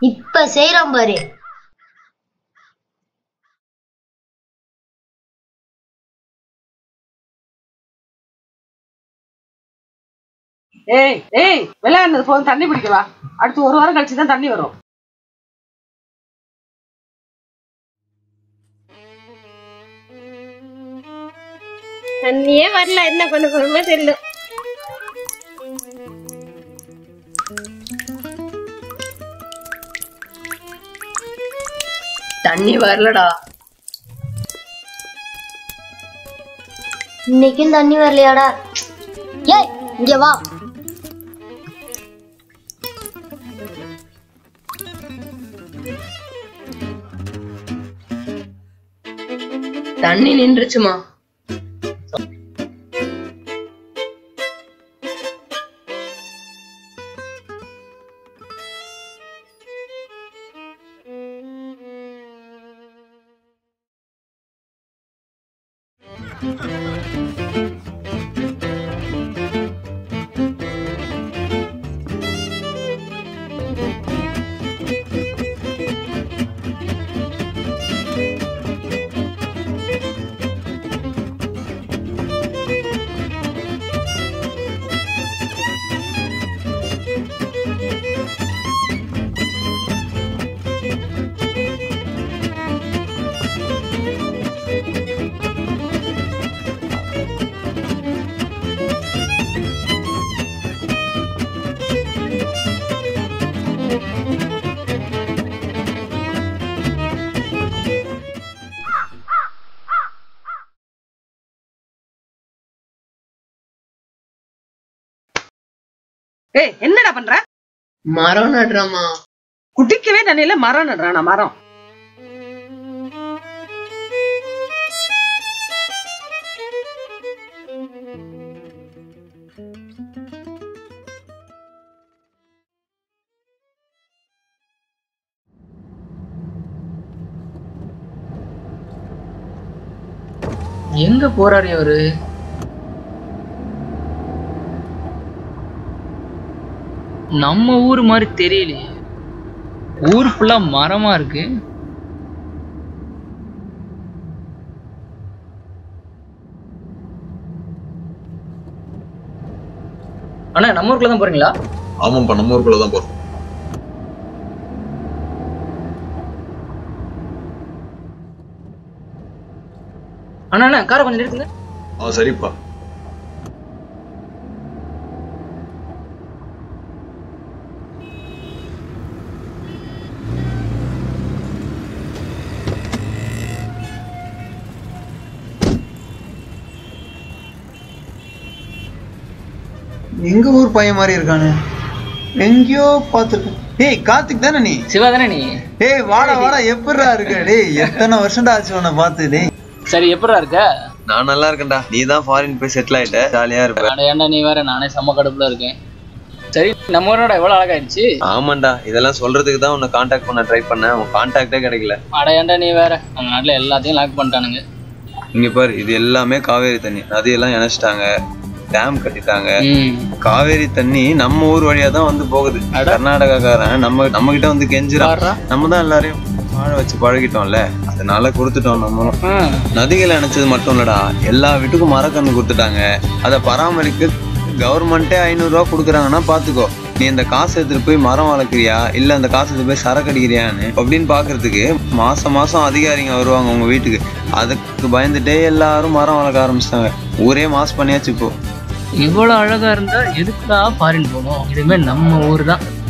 இப்ப செய்யறோம் பாரு ஏய் ஏய் விளையாடுனது போதும் தண்ணி பிடிக்க வா அடுத்து ஒரு வாரம் கழிச்சு தான் தண்ணி வரும் தண்ணியே வரல என்ன பண்ண போறோமோ தெரியல தண்ணி வரலடா இன்னைக்கும் தண்ணி வரலையாடா ஏய் இங்க வா தண்ணி நின்றுச்சுமா ஏய் என்னடா பண்ற மரம் நடுறமா குடிக்கவே தண்ணியில மரம் நடுறானா மரம் எங்க போறாரு இவரு நம்ம ஊர் மாதிரி தெரியலையே ஊர் ஃபுல்லா மரமா இருக்கு அண்ணா நம்ம ஊருக்குள்ள தான் போறீங்களா ஆமாப்பா நம்ம ஊருக்குள்ள தான் போறோம் அண்ணா அண்ணா காரை கொஞ்சம் நிறுத்துங்க ஆ சரிப்பா எங்க ஊர் பையன் மாதிரி இருக்கானே எங்கேயோ பார்த்துருக்கேன் ஏய் கார்த்திக் தானே நீ சிவா தானே நீ ஏய் வாடா வாடா எப்படிடா இருக்க டேய் எத்தனை வருஷம்டா ஆச்சு உன்னை பார்த்து டேய் சரி எப்படா இருக்க நான் நல்லா இருக்கேன்டா நீ தான் ஃபாரின் போய் செட்டில் ஆயிட்ட ஜாலியா இருப்ப அட ஏன்டா நீ வேற நானே செம்ம கடுப்புல இருக்கேன் சரி நம்ம ஊரோட எவ்வளவு அழகாயிருச்சு ஆமாண்டா இதெல்லாம் சொல்றதுக்கு தான் உன்னை காண்டாக்ட் பண்ண ட்ரை பண்ணேன் உன் காண்டாக்டே கிடைக்கல அட ஏன்டா நீ வேற நம்ம நாட்டுல எல்லாத்தையும் லாக் பண்ணிட்டானுங்க இங்க பாரு இது எல்லாமே காவேரி தண்ணி நதியெல்லாம் இணைச்சிட்டாங்க டேம் கட்டிட்டாங்க ம் காவேரி தண்ணி நம்ம ஊர் வழியா தான் வந்து போகுது கர்நாடகாக்காரன் நம்ம நம்ம கிட்ட வந்து கெஞ்சிரான் பாருடா. நம்ம தான் எல்லாரையும் வாழ வச்சு பழகிட்டோம்ல அதனால கொடுத்துட்டோம் நம்மளும் ஆ. நதிகள் இணைச்சது மட்டும் இல்லடா எல்லா வீட்டுக்கும் மரக்கன்று கொடுத்துட்டாங்க அதை பராமரிக்க கவர்மெண்ட்டே ஐநூறுரூவா கொடுக்குறாங்கன்னா பார்த்துக்கோ நீ இந்த காசு எடுத்துட்டு போய் மரம் வளர்க்குறியா இல்லை அந்த காசு எடுத்து போய் சரக்கு அடிக்கிறியான்னு அப்படின்னு பார்க்கறதுக்கு மாசம் மாசம் அதிகாரிங்க வருவாங்க உங்க வீட்டுக்கு அதுக்கு பயந்துட்டே எல்லாரும் மரம் வளர்க்க ஆரம்பிச்சிட்டாங்க ஊரே மாஸ் பண்ணியாச்சு இப்போ இவ்வளவு அழகா இருந்தா எதுக்குடா ஃபாரின் போகணும் இதுமே நம்ம ஊர் தான்